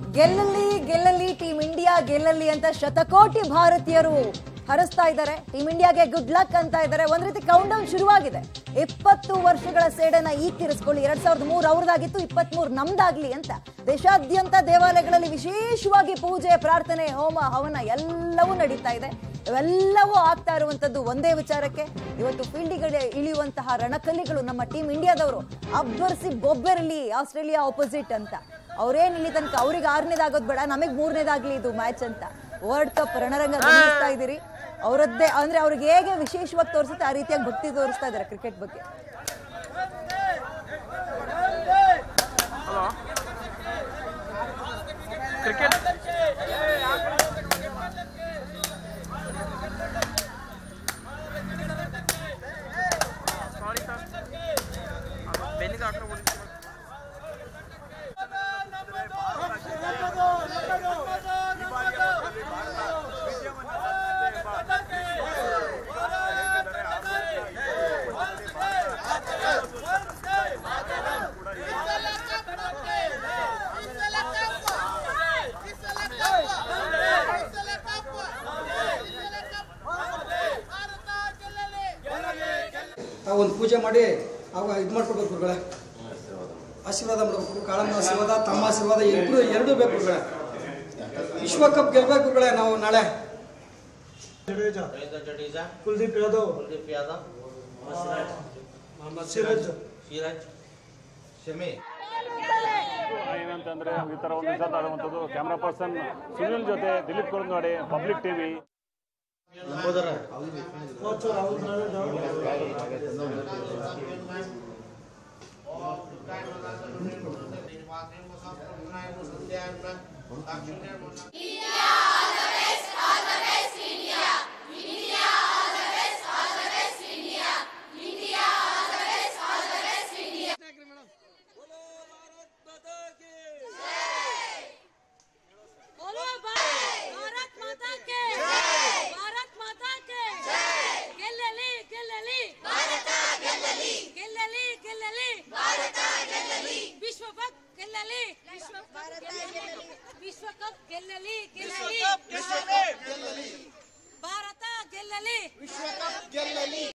ಗೆಲ್ಲಲಿ ಗೆಲ್ಲಲಿ team India ಗೆಲ್ಲಲಿ ಅಂತ ಶತಕೋಟಿ ಭಾರತೀಯರು ಹರಸ್ತಾ ಇದ್ದಾರೆ ಟೀಮ್ ಇಂಡಿಯಾಗೆ ಗುಡ್ ಲಕ್ ಅಂತ ಇದ್ದಾರೆ ಒಂದ್ ರೀತಿ ಕೌಂಟ್ ಡೌನ್ ಶುರುವಾಗಿದೆ ಇಪ್ಪತ್ತು ವರ್ಷಗಳ ಸೇಡನ್ನ ಈಗ ತೀರಿಸ್ಕೊಳ್ಳಿ ಎರಡ್ ಸಾವಿರದ ಮೂರು ಅವ್ರದ್ದಾಗಿತ್ತು ಇಪ್ಪತ್ತ್ ಮೂರು ನಮ್ದಾಗ್ಲಿ ಅಂತ ದೇಶಾದ್ಯಂತ ದೇವಾಲಯಗಳಲ್ಲಿ ವಿಶೇಷವಾಗಿ ಪೂಜೆ ಪ್ರಾರ್ಥನೆ ಹೋಮ ಹವನ ಎಲ್ಲವೂ ನಡೀತಾ ಇದೆ ಇವೆಲ್ಲವೂ ಆಗ್ತಾ ಇರುವಂತದ್ದು ಒಂದೇ ವಿಚಾರಕ್ಕೆ ಇವತ್ತು ಫೀಲ್ಡಿಗೆ ಇಳಿಯುವಂತಹ ರಣಕಲ್ಲಿಗಳು ನಮ್ಮ ಟೀಮ್ ಇಂಡಿಯಾದವರು ಅಬ್ಬರಿಸಿ ಬೊಬ್ಬೆರಲಿ ಆಸ್ಟ್ರೇಲಿಯಾ ಆಪೋಸಿಟ್ ಅಂತ ಅವ್ರೇನ್ ಇಲ್ಲಿ ತನಕ ಅವ್ರಿಗೆ ಆರನೇದಾಗೋದ್ ಬೇಡ ನಮಗೆ ಮೂರನೇದಾಗ್ಲಿ ಇದು ಮ್ಯಾಚ್ ಅಂತ ವರ್ಲ್ಡ್ ಕಪ್ ರಣರಂಗ ಗಮನಿಸ್ತಾ ಇದ್ದೀರಿ ಅವರದ್ದೇ ಅಂದ್ರೆ ಅವ್ರಿಗೆ ಹೇಗೆ ವಿಶೇಷವಾಗಿ ತೋರಿಸುತ್ತೆ ಆ ರೀತಿಯಾಗಿ ಭಕ್ತಿ ತೋರಿಸ್ತಾ ಇದ್ದಾರೆ ಕ್ರಿಕೆಟ್ ಬಗ್ಗೆ ಕ್ರಿಕೆಟ್ ಸಾರಿ ಸರ್ ಬೆನ್ನಿಗೆ ಆಟ ಆ ಒಂದು ಪೂಜೆ ಮಾಡಿ ಅವಾಗ ಇದು ಮಾಡ್ಕೊಡ್ಬೇಕು ಗುರುಗಳೇ ಆಶೀರ್ವಾದ ಮಾಡ್ಬೇಕು ಕಾಳಮ್ಮ ಆಶೀರ್ವಾದ ತಮ್ಮ ಆಶೀರ್ವಾದ ಇಬ್ರು ಎರಡೂ ಬೇಕು ಗುರುಗಳೇ ವಿಶ್ವಕಪ್ ಗೆಲ್ಬೇಕು ಗುರುಗಳೇ ನಾವು ನಾಳೆ जडेजा रवींद्र जडेजा कुलदीप यादव कुलदीप यादव मोहम्मद सिराज सिराज शमी ಏನಂತಂದ್ರೆ ಈ ತರ ಒಂದು ದಿವಸ ಆಡುವಂಥದ್ದು ಕ್ಯಾಮ್ರಾ ಪರ್ಸನ್ ಸುನಿಲ್ ಜೊತೆ Dileep Kurungadi public TV Lambodar coach Rahul Dravid बोलो भारत भारत माता के भारत माता के ಗೆಲ್ಲಲಿ ಗೆಲ್ಲಲಿ ಭಾರತ ಗೆಲ್ಲಲಿ ಗೆಲ್ಲಲಿ ಗೆಲ್ಲಲಿ ಭಾರತ ಗೆಲ್ಲಲಿ ವಿಶ್ವಕಪ್ ಗೆಲ್ಲಲಿ ವಿಶ್ವಕಪ್ ಗೆಲ್ಲಲಿ ಗೆಲ್ಲಲಿ ಭಾರತ ಗೆಲ್ಲಲಿ